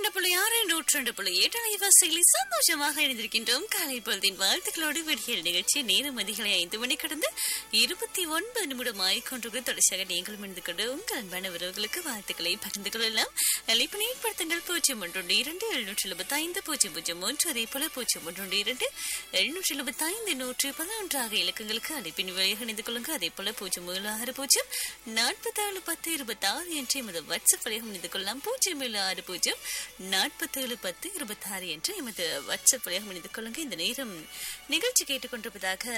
இரண்டு புள்ளி ஆறு நூற்றி புள்ளி எட்டு அலைவாசிகளில் சந்தோஷமாக இணைந்திருக்கின்றோம் காலை பொழுதின் வாழ்த்துக்களோடு விடியல் நிகழ்ச்சி நேரம் அதிகளை ஐந்து மணி கடந்து இருபத்தி ஒன்பது நிமிடம் ஆய்கொண்டு தொடர்ச்சியாக நீங்களும் இணைந்து கொண்டு உங்கள் அன்பான உறவுகளுக்கு வாழ்த்துக்களை பகிர்ந்து கொள்ளலாம் அழைப்பு ஏற்படுத்துங்கள் பூஜ்ஜியம் ஒன்று இரண்டு எழுநூற்றி எழுபத்தி ஐந்து பூஜ்ஜியம் பூஜ்ஜியம் ஒன்று அதே போல பூஜ்ஜியம் ஒன்று இரண்டு எழுநூற்றி எழுபத்தி ஐந்து நூற்றி பதினொன்றாக இலக்கங்களுக்கு அழைப்பின் வழியாக இணைந்து கொள்ளுங்கள் அதே போல பூஜ்ஜியம் ஏழு ஆறு பூஜ்ஜியம் நாற்பத்தி ஏழு பத்து இருபத்தி ஆறு என்ற எமது வாட்ஸ்அப் வழியாக இணைந்து கொள்ளலாம் பூஜ்ஜியம் ஏழு ஆறு பூஜ்ஜியம் நாற்பத்தேழு பத்து இருபத்தி ஆறு என்று எமது வாட்ஸ்அப் வழியாக இணைந்து கொள்ளுங்க இந்த நேரம் நிகழ்ச்சி கேட்டுக்கொண்டிருப்பதாக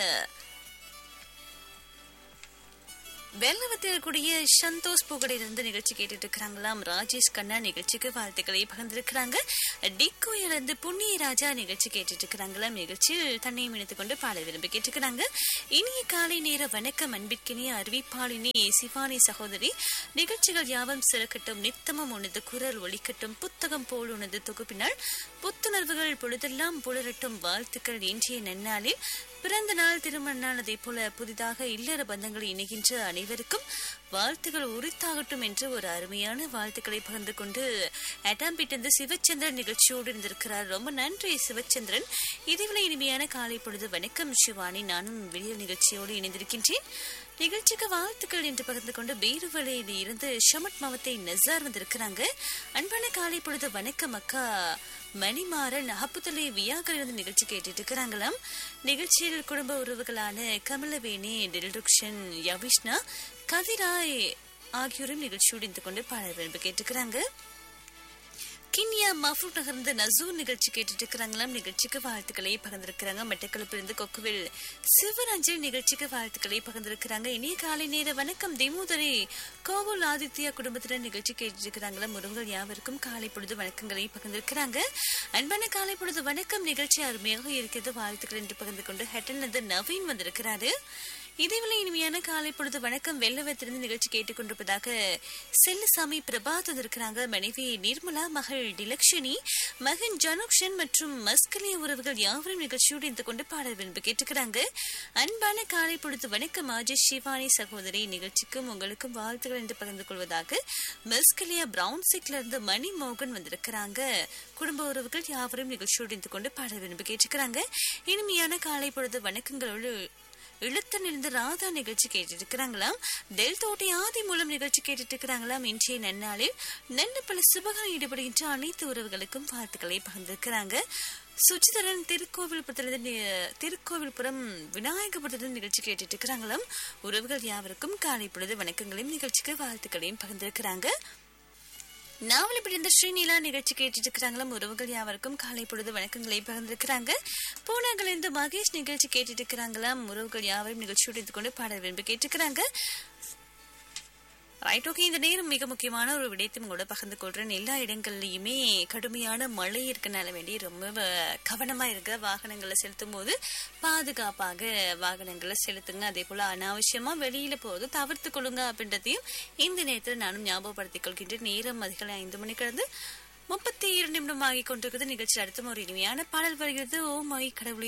வெள்ளவத்தில் கூடிய சந்தோஷ் புகழிலிருந்து நிகழ்ச்சி கேட்டுட்டு இருக்கிறாங்களாம் ராஜேஷ் கண்ணா நிகழ்ச்சிக்கு வாழ்த்துக்களை பகிர்ந்திருக்கிறாங்க டிக்கோயில இருந்து புண்ணிய ராஜா நிகழ்ச்சி கேட்டுட்டு இருக்கிறாங்களாம் நிகழ்ச்சியில் தன்னையும் இணைத்துக் கொண்டு பாட விரும்பி கேட்டுக்கிறாங்க இனிய காலை நேர வணக்கம் அன்பிற்கினிய அறிவிப்பாளினி சிவானி சகோதரி நிகழ்ச்சிகள் யாவும் சிறக்கட்டும் நித்தமும் உனது குரல் ஒலிக்கட்டும் புத்தகம் போல் உனது தொகுப்பினால் புத்துணர்வுகள் பொழுதெல்லாம் புலரட்டும் வாழ்த்துக்கள் இன்றைய நன்னாளில் பிறந்த நாள் திருமண நாள் அதே போல புதிதாக இல்லற பந்தங்களை இணைகின்ற அனைவருக்கும் வாழ்த்துக்கள் உரித்தாகட்டும் என்று ஒரு அருமையான வாழ்த்துக்களை பகிர்ந்து கொண்டு அட்டாம்பிட்டிருந்து சிவச்சந்திரன் நிகழ்ச்சியோடு இருந்திருக்கிறார் ரொம்ப நன்றி சிவச்சந்திரன் இதுவரை இனிமையான காலை பொழுது வணக்கம் சிவானி நானும் விடியல் நிகழ்ச்சியோடு இணைந்திருக்கின்றேன் நிகழ்ச்சிக்கு வாழ்த்துக்கள் என்று பகிர்ந்து கொண்டு பேருவலையில் இருந்து ஷமட் மாவத்தை நசார் வந்திருக்கிறாங்க அன்பான காலை பொழுது வணக்கம் அக்கா மணிமாறன் அப்புத்தலை வியாகர் இருந்து நிகழ்ச்சி கேட்டுட்டு இருக்கிறாங்களாம் நிகழ்ச்சியில் குடும்ப உறவுகளான கமலவேணி டில்ருக்ஷன் யவிஷ்ணா கதிராய் ஆகியோரும் நிகழ்ச்சியோடு இருந்து கொண்டு பாட விரும்பி கேட்டுக்கிறாங்க கிண்ணியா மஃபூட் நகர்ந்து நசூர் நிகழ்ச்சி கேட்டுட்டு இருக்கிறாங்களாம் நிகழ்ச்சிக்கு வாழ்த்துக்களை பகிர்ந்திருக்கிறாங்க மட்டக்களப்பிலிருந்து கொக்குவில் சிவரஞ்சல் நிகழ்ச்சிக்கு வாழ்த்துக்களை பகிர்ந்திருக்கிறாங்க இனிய காலை நேர வணக்கம் திமுதரி கோகுல் ஆதித்யா குடும்பத்தினர் நிகழ்ச்சி கேட்டுட்டு இருக்கிறாங்களா முருங்கல் யாவருக்கும் காலை பொழுது வணக்கங்களை பகிர்ந்திருக்கிறாங்க அன்பான காலை பொழுது வணக்கம் நிகழ்ச்சி அருமையாக இருக்கிறது வாழ்த்துக்கள் என்று பகிர்ந்து கொண்டு ஹெட்டன் நவீன் வந்திருக்கிறாரு இதேவேளை இனிமையான காலை பொழுது வணக்கம் வெள்ளவத்திலிருந்து நிகழ்ச்சி கேட்டுக்கொண்டிருப்பதாக செல்லசாமி பிரபாத் இருக்கிறாங்க மனைவி நிர்மலா மகள் டிலக்ஷினி மகன் ஜனுக்ஷன் மற்றும் மஸ்கலிய உறவுகள் யாவரும் நிகழ்ச்சியோடு இருந்து கொண்டு பாடல் விரும்பி கேட்டுக்கிறாங்க அன்பான காலை பொழுது வணக்கம் ஆஜி சிவானி சகோதரி நிகழ்ச்சிக்கும் உங்களுக்கும் வாழ்த்துக்கள் என்று பகிர்ந்து கொள்வதாக மஸ்கலியா பிரவுன் சிக்ல இருந்து மணி மோகன் வந்திருக்கிறாங்க குடும்ப உறவுகள் யாவரும் நிகழ்ச்சியோடு இருந்து கொண்டு பாடல் விரும்பி கேட்டுக்கிறாங்க இனிமையான காலை பொழுது வணக்கங்களோடு இழுத்தன் இருந்து ராதா நிகழ்ச்சி கேட்டுட்டு இருக்கிறாங்களாம் டெல் தோட்டி ஆதி மூலம் நிகழ்ச்சி கேட்டுட்டு இருக்கிறாங்களாம் இன்றைய நன்னாளில் நல்ல பல சுபகம் ஈடுபடுகின்ற அனைத்து உறவுகளுக்கும் வாழ்த்துக்களை பகிர்ந்திருக்கிறாங்க சுச்சிதரன் திருக்கோவில்புரத்திலிருந்து திருக்கோவில்புரம் விநாயகபுரத்திலிருந்து நிகழ்ச்சி கேட்டுட்டு இருக்கிறாங்களாம் உறவுகள் யாவருக்கும் காலை பொழுது வணக்கங்களையும் நிகழ்ச்சிக்கு வாழ்த்துக்களையும் பகிர்ந்திருக்கிறாங்க நாவலி பிடிந்த ஸ்ரீநீலா நிகழ்ச்சி கேட்டுட்டு இருக்கிறாங்களாம் உறவுகள் யாவருக்கும் காலை பொழுது வணக்கங்களை பகிர்ந்திருக்கிறாங்க பூனாங்கிலிருந்து மகேஷ் நிகழ்ச்சி கேட்டுட்டு இருக்கிறாங்களாம் உறவுகள் யாவரும் நிகழ்ச்சியோடு இருந்து கொண்டு பாட விரும்பி கேட்டுக்கிறாங்க ரைட் ஓகே இந்த நேரம் மிக முக்கியமான ஒரு விடயத்தை உங்களோட பகிர்ந்து கொள்றேன் எல்லா இடங்கள்லயுமே கடுமையான மழை இருக்கனால வேண்டி ரொம்ப கவனமா இருக்க வாகனங்களை செலுத்தும் போது பாதுகாப்பாக வாகனங்களை செலுத்துங்க அதே போல அனாவசியமா வெளியில போறது தவிர்த்து கொள்ளுங்க அப்படின்றதையும் இந்த நேரத்தில் நானும் ஞாபகப்படுத்திக் கொள்கின்றேன் நேரம் அதிகாலை ஐந்து மணி கடந்து முப்பத்தி இரண்டு நிமிடம் ஆகி கொண்டிருக்கிறது நிகழ்ச்சி அடுத்த ஒரு இனிமையான பாடல் வருகிறது ஓ மை கடவுளே